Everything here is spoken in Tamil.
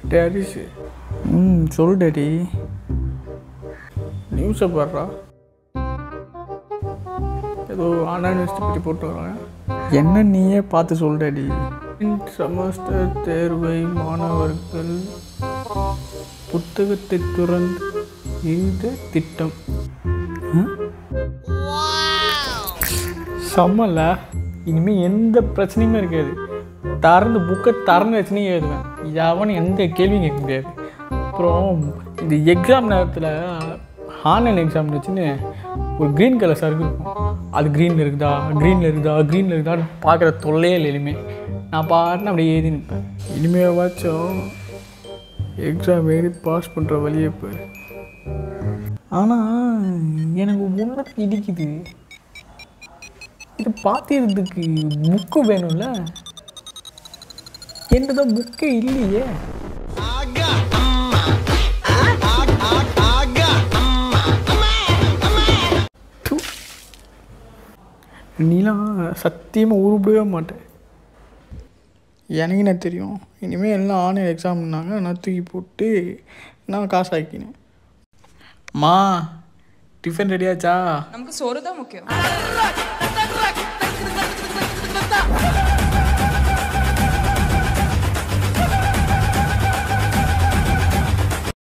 டேரிஸ் ம் சொல் டேடி நியூஸை பாடுறா ஏதோ ஆன்லைன் யூனிவர்சிட்டி பற்றி போட்டு வராங்க என்ன நீயே பார்த்து சொல் டேடி செமஸ்டர் தேர்வை மாணவர்கள் புத்தகத்தை திறந்து எழுத திட்டம் செம்மல்ல இனிமேல் எந்த பிரச்சனையுமே இருக்காது திறந்து புக்கை திறந்து வச்சுனே எழுதுவேன் யாவன் எந்த கேள்வியும் கேட்க முடியாது அப்புறம் இந்த எக்ஸாம் நேரத்தில் ஆன்லைன் எக்ஸாம் வச்சுன்னு ஒரு க்ரீன் கலர் சர்க்கு இருக்கும் அது க்ரீனில் இருக்குதா க்ரீனில் இருக்குதா க்ரீனில் இருக்குதான்னு பார்க்குற தொல்லையே இல்லை இனிமேல் நான் பாட்டுன்னு அப்படியே எழுதி நிற்பேன் இனிமேவாச்சும் எக்ஸாம் எழுதி பாஸ் பண்ணுற வழியே போய் ஆனால் எனக்கு ஒன்று இடிக்குது இது பார்த்துறதுக்கு புக்கு வேணும்ல என்கிட்ட புக்கே இல்லையே து. நீலாம் சத்தியமாக உருப்படவே மாட்டேன் எனக்கு என்ன தெரியும் இனிமேல் எல்லாம் ஆன்லைன் எக்ஸாம்னாங்க நான் தூக்கி போட்டு நான் காசு ஆக்கினேன் மா டிஃபன் ரெடியாச்சா நமக்கு சோறு தான் முக்கியம்